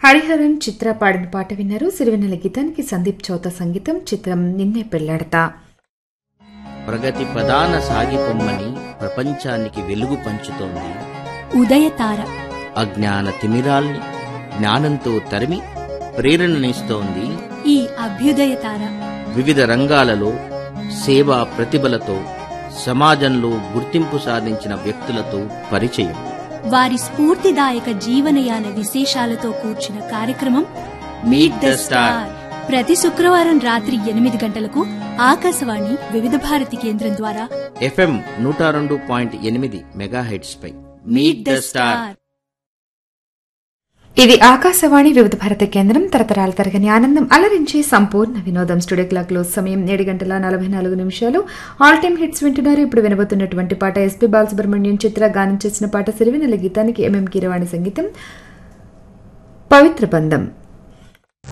హరిహరన్ చిత్ర పాడిన పాట విన్నారు సిరివెన్నెల గీతానికి సందీప్ చౌత సంగీతం చిత్రం నిన్నే పెళ్లాడతా ప్రగతి ప్రధాన సాగిపొమ్మని ప్రపంచానికి వెలుగు పంచుతోంది ఉదయతార అజ్ఞాన తిమిరాల్ని జ్ఞానంతో తరిమి ప్రేరణనిస్తోంది ఈ అభ్యుదయతార వివిధ రంగాలలో సేవా ప్రతిభలతో సమాజంలో గుర్తింపు సాధించిన వ్యక్తులతో పరిచయం వారి స్ఫూర్తిదాయక జీవనయాన విశేషాలతో కూర్చిన కార్యక్రమం Meet the Star. ప్రతి శుక్రవారం రాత్రి ఎనిమిది గంటలకు ఆకాశవాణి వివిధ భారతి కేంద్రం ద్వారా ఎఫ్ఎం నూట రెండు పాయింట్ ఎనిమిది మెగాహెడ్స్ పై మీట్ ద స్టార్ ఇది ఆకాశవాణి వివిధ భారత కేంద్రం తరతరాల తరగని ఆనందం అలరించి సంపూర్ణ వినోదం స్టూడియో క్లాక్ లో సమయం ఏడు గంటల నలభై నాలుగు నిమిషాలు ఆల్ టైమ్ హిట్స్ వింటున్నారు ఇప్పుడు వినబోతున్నటువంటి పాట ఎస్పీ బాలసుబ్రహ్మణ్యం చిత్ర గానం చేసిన పాట సిరివెనెల గీతానికి ఎంఎం కీరవాణి సంగీతం పవిత్ర బంధం